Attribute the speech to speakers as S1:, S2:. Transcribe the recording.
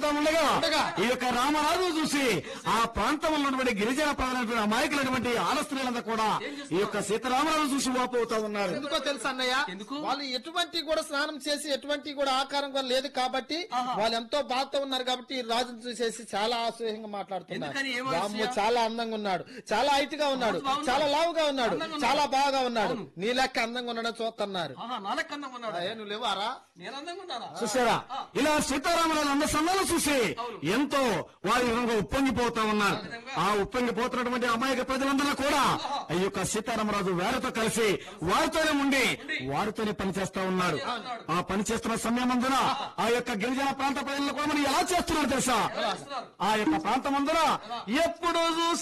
S1: వెళ్ళిపోతా ఉండగా
S2: ఉండగా.
S1: ఈ యొక్క రామరాజు చూసి ఆ ప్రాంతంలో ఉన్నటువంటి గిరిజన ప్రజలైనటువంటి అమాయకులైనటువంటి ఆడ స్త్రీలంతా కూడా ఈ యొక్క సీతారామరాజు చూసి వాపోతా ఉన్నారు
S2: ఎందుకో తెలుసు అన్నయ్య
S3: ఎందుకు?
S2: వాళ్ళు ఎటువంటి కూడా స్నానం చేసి ఎటువంటి కూడా ఆకారం కూడా లేదు కాబట్టి వాళ్ళు ఎంతో బాధతో ఉన్నారు కాబట్టి ఈ రాజును చూసేసి చాలా అసూయంగా మాట్లాడుతున్నారు
S3: ఎందుకని? ఏం
S2: వామ్మో,
S3: అసూయ?
S2: చాలా అందంగా ఉన్నాడు చాలా హైట్ గా ఉన్నాడు
S3: రాజు బాగున్నాడు.
S2: చాలా లావుగా ఉన్నాడు
S3: అందంగా ఉన్నాడు.
S2: చాలా బాగా ఉన్నాడు
S3: అవును.
S2: నీ లెక్క అందంగా ఉన్నాడని చూస్తున్నారు
S3: ఆహా నాలెక్క అందంగా ఉన్నాడు
S2: ఏ, నువ్వు లేవారా
S3: నేను అందంగా ఉన్నానా
S1: చూసారా ఇలా సీతారామరాజు అన్న సందాలు చూసి ఎంతో వారి విధంగా ఉప్పొంగిపోతా ఉన్నారు ఆ ఉప్పొంగిపోతున్నటువంటి అమాయక ప్రజలందరూ కూడా ఈ యొక్క సీతారామరాజు వారితో కలిసి వారితోనే ఉండి వారితోనే పనిచేస్తా ఉన్నారు ఆ పని చేస్తున్న సమయం అందున ఆ యొక్క గిరిజన ప్రాంత ప్రజలను కూడా మరి ఎలా చేస్తున్నారు తెలుసా
S3: చేస్తున్నారు?
S1: ఆ యొక్క ప్రాంతం అందున ఎప్పుడు చూసి